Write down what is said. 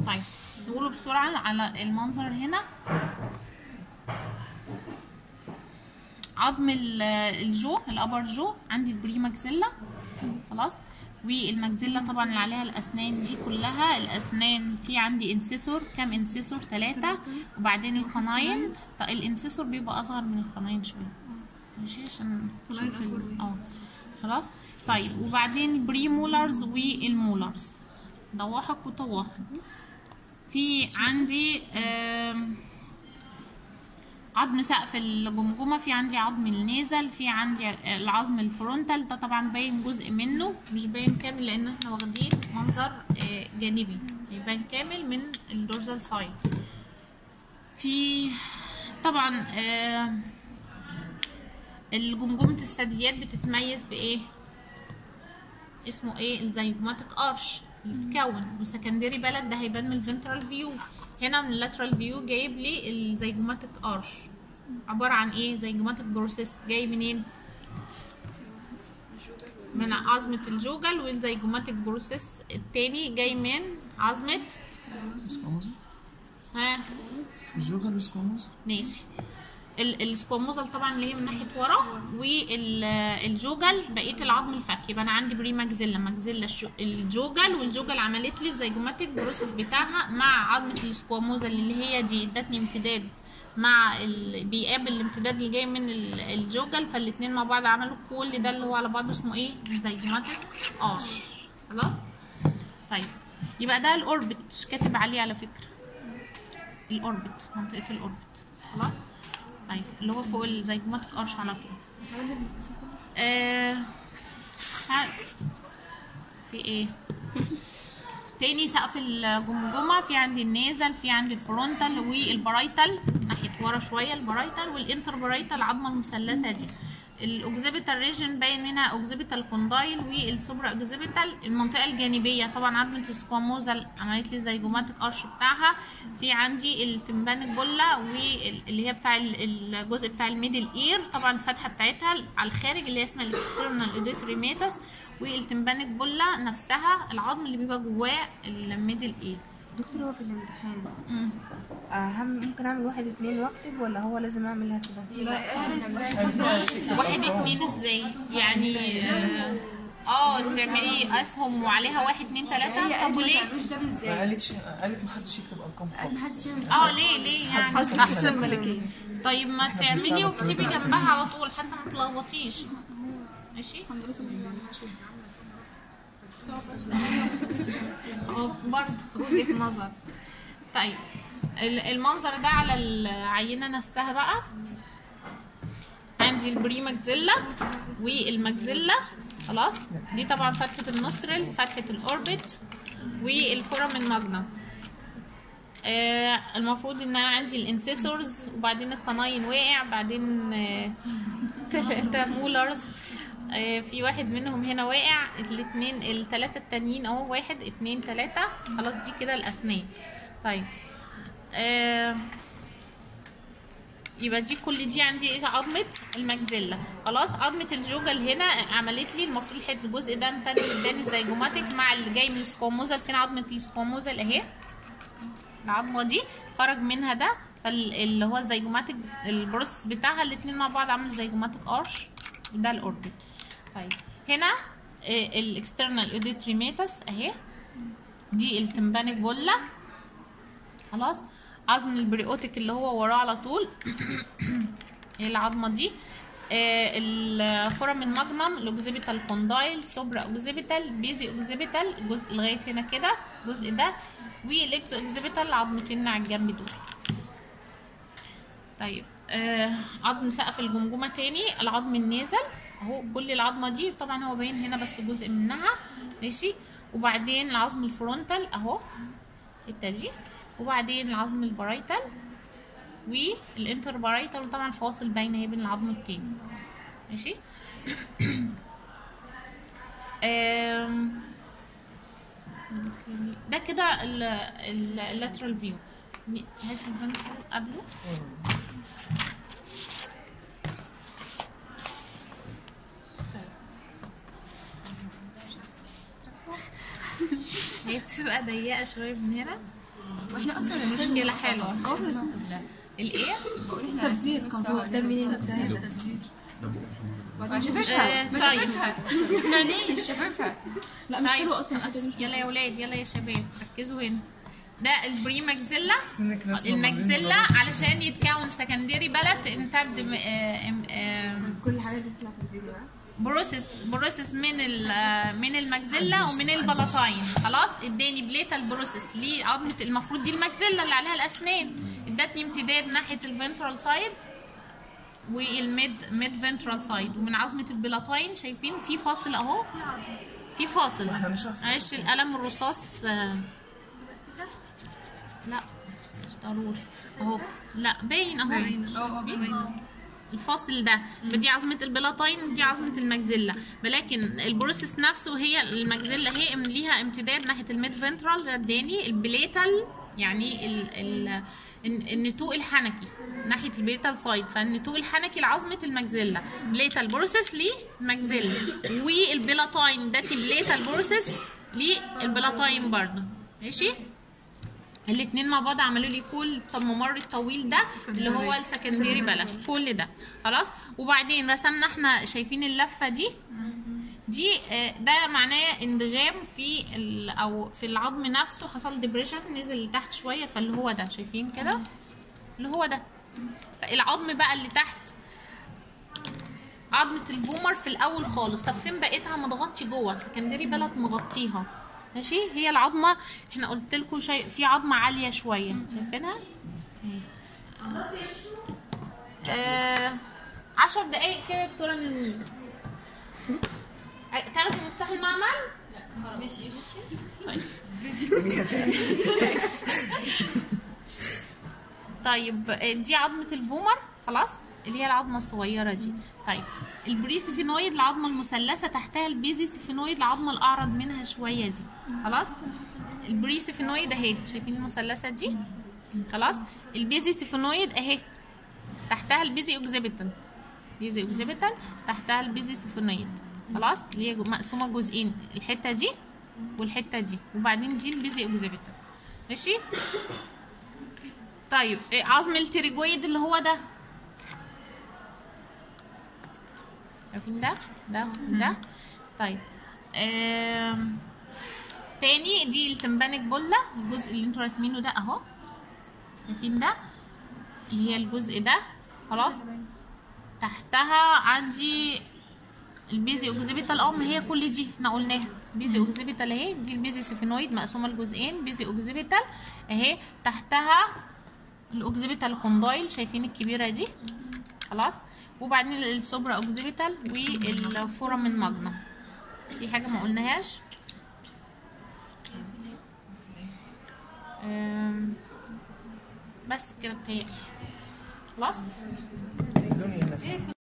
طيب نقوله بسرعة على المنظر هنا عظم ال- الجو الابر جو عندي البري ماكسيلا خلاص والماكسيلا طبعا اللي عليها الاسنان دي كلها الاسنان في عندي انسيسور كام انسيسور ثلاثة وبعدين القناين طيب الانسيسور بيبقى اصغر من القناين شوية ماشي عشان تشوف ال- اه خلاص طيب وبعدين البري مولرز والمولرز ضواحك وطواحن في عندي آم، عظم سقف الجمجمة في عندي عظم النيزل في عندي العظم الفرونتال ده طبعا باين جزء منه مش باين كامل لان احنا واخدين منظر آه، جانبي يبان كامل من الدورزال سايد في طبعا آه، الجمجمة الثدييات بتتميز بايه اسمه ايه الزيجوماتيك ارش اللي بتكون وسكندري بلد ده هيبان من الفنترال فيو هنا من اللاترال فيو جايب لي الزيجوماتيك ارش عبارة عن ايه زيجوماتيك بروسيس جاي منين من عظمة الجوجل والزيجوماتيك بروسيس التاني جاي من عظمة سكوموزا ها الجوجل وسكوموزا ماشي ال- السكوموزل طبعا اللي هي من ناحيه ورا والجوجل بقيه العظم الفك يبقى انا عندي بري ماكزيلا ماكزيلا الشو- الجوجل والجوجل عملت لي الزيجوماتيك بروسيس بتاعها مع عظمه السكوموزل اللي هي دي ادتني امتداد مع ال... بيقابل الامتداد اللي جاي من ال- الجوجل فالاتنين مع بعض عملوا كل ده اللي هو على بعضه اسمه ايه زيجوماتيك ارش خلاص طيب يبقى ده الاوربت كاتب عليه على فكره الاوربت منطقه الاوربت خلاص طيب اللي هو فوق الزيجوماتيك ارش على طول آه ها- في ايه تاني سقف الجمجمة في عندي النازل في عندي الفرونتال والبرايتال ناحية ورا شوية البرايتال والانتربرايتال العظمة المثلثة دي الاوكزيبيتال ريجن باين هنا اوكزيبيتال كوندايل والسوبرا اوكزيبيتال المنطقة الجانبية طبعا عظمة السكواموزا عملت لي زيجوماتيك ارش بتاعها في عندي التمبانيك بولا واللي هي بتاع ال- الجزء بتاع الميدل اير طبعا الفتحة بتاعتها على الخارج اللي هي اسمها الاكسترنال اوديتري ميتاس والتمبانيك بولا نفسها العظم اللي بيبقى جواه الميدل اير دكتور هو في الامتحان أهم ممكن أعمل واحد اتنين وأكتب ولا هو لازم أعملها كده؟ واحد اتنين ازاي يعني اه اه تعملي اسهم وعليها واحد اتنين تلاته طب وليه ما قالتش قالت ما حدش يكتب ارقام خالص اه ليه ليه يعني أحسن ملكية طيب ما تعملي واكتبي جنبها على طول حتى ما تلخبطيش ماشي اه برضه وجهة نظر طيب ال- المنظر ده على العينة نفسها بقى عندي البري ماكزيلا والماكزيلا خلاص دي طبعا فتحة النوسترل فتحة الاوربت والفورامين ماجنم آه المفروض ان انا عندي الانسيسورز وبعدين القناين واقع بعدين آه تلاتة مولرز آه في واحد منهم هنا واقع الاتنين التلاتة التانيين اهو واحد اتنين تلاتة خلاص دي كده الاسنان طيب آه يبقى دي كل دي عندي ايه عظمه المجزله خلاص عظمه الجوجل هنا عملت لي المفروض الحته الجزء ده تاني اداني الزيجوماتيك مع اللي جاي من السكوموزل فين عظمه السكوموزل اهي العظمه دي خرج منها ده فال- اللي هو الزيجوماتيك البروسس بتاعها الاتنين مع بعض عملوا زيجوماتيك ارش ده الاوربت طيب هنا الاكسترنال اوديتري ميتاس اهي دي التمبانيك بولا خلاص عظم البريوتيك اللي هو وراه على طول ايه العظمه دي آه الفورامين ماجنم الاوكزيبيتال كوندايل سوبرا اوكزيبيتال بيزي اوكزيبيتال الجزء لغايه هنا كده الجزء ده والاكس اوكزيبيتال العظمتين على الجنب دول طيب آه عظم سقف الجمجمه تاني العظم النازل اهو كل العظمه دي طبعا هو باين هنا بس جزء منها ماشي وبعدين العظم الفرونتال اهو الحته دي وبعدين العظم البرايتال والانتربرايتال وطبعا فاصل باينه اهي بين العظم التاني ماشي آم، ده كده اللاترال فيو هاتي الفنترال قبله هي بتبقى ضيقه شويه من هنا واحنا اصلا مشكله حلوه اصلا الايه تفسير كان فوق ده منين البتاع ده ما شايفها آه، ما طيب. شايفها ما تقنعنيش شايفها لا مش طيب حلوه اصلا الحته دي مش يلا يا ولاد يلا يا شباب ركزوا هنا ده البري ماكسيلا سنك رسمة الماكسيلا بعدين علشان يتكون سكندري بلد امتد م- آه، ام- آه، كل الحاجات دي بتطلع في الفيديو ها؟ بروسيس بروسيس من ال- آه، من الماكسيلا ومن البلاطين خلاص اداني بليتال بروسيس لعظمه المفروض دي الماكسيلا اللي عليها الاسنان ادتني امتداد ناحيه الفنترال سايد والميد ميد فنترال سايد ومن عظمه البلاطين شايفين في فاصل اهو في فاصل احنا نشرح معلش القلم الرصاص آه، لا مش ضروري اهو لا باين اهو شايفين؟ الفاصل ده دي عظمة البلاطين ودي عظمة المجزلة ولكن البروسيس نفسه هي المجزلة هي ام- ليها امتداد ناحية الميد فنترال ده اداني البليتال يعني ال ال الن- النتوء الحنكي ناحية البليتال سايد فالنتوء الحنكي لعظمة المجزلة بليتال بروسيس للمجزلة والبلاطين ده بليتال بروسيس للبلاطين برضه ماشي الاتنين مع بعض عملوا لي كل الممر الطويل ده اللي هو السكندري بلد كل ده خلاص وبعدين رسمنا احنا شايفين اللفه دي دي آه، ده معناه انضغام في ال- او في العظم نفسه حصل ديبريشن نزل لتحت شويه فاللي هو ده شايفين كده اللي هو ده فالعظم بقى اللي تحت عظمة الفومر في الأول خالص طب فين بقيتها متغطي جوه سكندري بلد مغطيها ماشي هي العظمة احنا قلت لكم شيء في عظمة عالية شوية شايفينها؟ اهي. آه عشر دقايق كده يا دكتورة نرمين تعرفوا مفتاح المعمل؟ ماشي طيب طيب آه، دي عظمة الفومر خلاص اللي هي العظمة الصغيرة دي طيب البريسيفينويد العظمة المثلثة تحتها البيزيسيفينويد العظمة الأعرض منها شوية دي خلاص البريسيفينويد أهي شايفين المثلثة دي خلاص البيزيسيفينويد أهي تحتها البيزي اوكزيبيتال بيزي اوكزيبيتال تحتها البيزي سيفونيد خلاص اللي هي جو- مقسومه جزئين الحته دي والحته دي وبعدين دي البيزي اوكزيبيتال ماشي طيب إيه عظم التريجويد اللي هو ده شايفين ده ده ده طيب آم، تاني دي التمبانك بولا الجزء اللي انتوا راسمينه ده اهو شايفين ده اللي هي الجزء ده خلاص تحتها عندي البيزي اوكزيبيتال اه ما هي كل دي احنا قلناها بيزي اوكزيبيتال اهي دي البيزي سيفينويد مقسومه لجزئين بيزي اوكزيبيتال اهي تحتها الاوكزيبيتال كوندايل شايفين الكبيره دي خلاص وبعدين السوبرا اوكزيبيتال والفورامين ماجنا دي حاجه ما قلناهاش أم، بس كده بتهيألي خلاص لوني هنا في